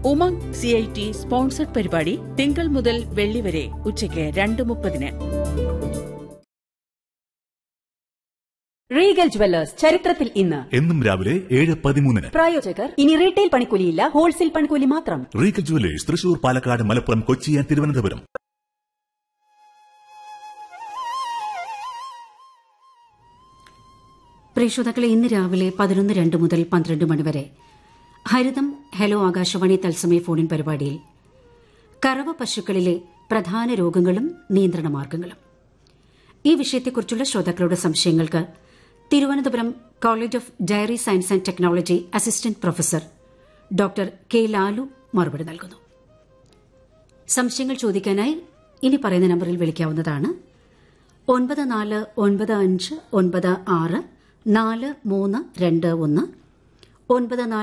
Umang C I T sponsored പരിപാടി തിങ്കൾ മുതൽ വെള്ളി വരെ ഉച്ചയ്ക്ക് രണ്ട് മുപ്പതിന് റീഗൽ ജുവല്ലേഴ്സ് ചരിത്രത്തിൽ ഇന്ന് എന്നും രാവിലെ ഏഴ് പതിമൂന്നിന് പ്രായോജകർ ഇനി റീറ്റെയിൽ പണിക്കൂലിയില്ല ഹോൾസെയിൽ പണിക്കൂലി മാത്രം Regal jewellers Thrissur Palakkad Malappuram Kochi and Thiruvananthapuram പ്രേക്ഷതാക്കളെ ഇന്ന് രാവിലെ പതിനൊന്ന് രണ്ട് മുതൽ പന്ത്രണ്ട് മണിവരെ ഹരിതം ഹലോ ആകാശവാണി തത്സമയ ഫോണിൻ പരിപാടിയിൽ കറവ പശുക്കളിലെ പ്രധാന രോഗങ്ങളും നിയന്ത്രണ മാർഗങ്ങളും ഈ വിഷയത്തെക്കുറിച്ചുള്ള ശ്രോതാക്കളുടെ സംശയങ്ങൾക്ക് Thiruvananthapuram college of dairy science and technology assistant professor doctor K Lalu മറുപടി നൽകുന്നു സംശയങ്ങൾ ചോദിക്കാനായി ഇനി പറയുന്ന നമ്പറിൽ വിളിക്കാവുന്നതാണ് ഒൻപത് നാല് ഒൻപത് അഞ്ച് ഒൻപത് ആറ് നാല് മൂന്ന് രണ്ട് ഒന്ന് ഒൻപത് നാല്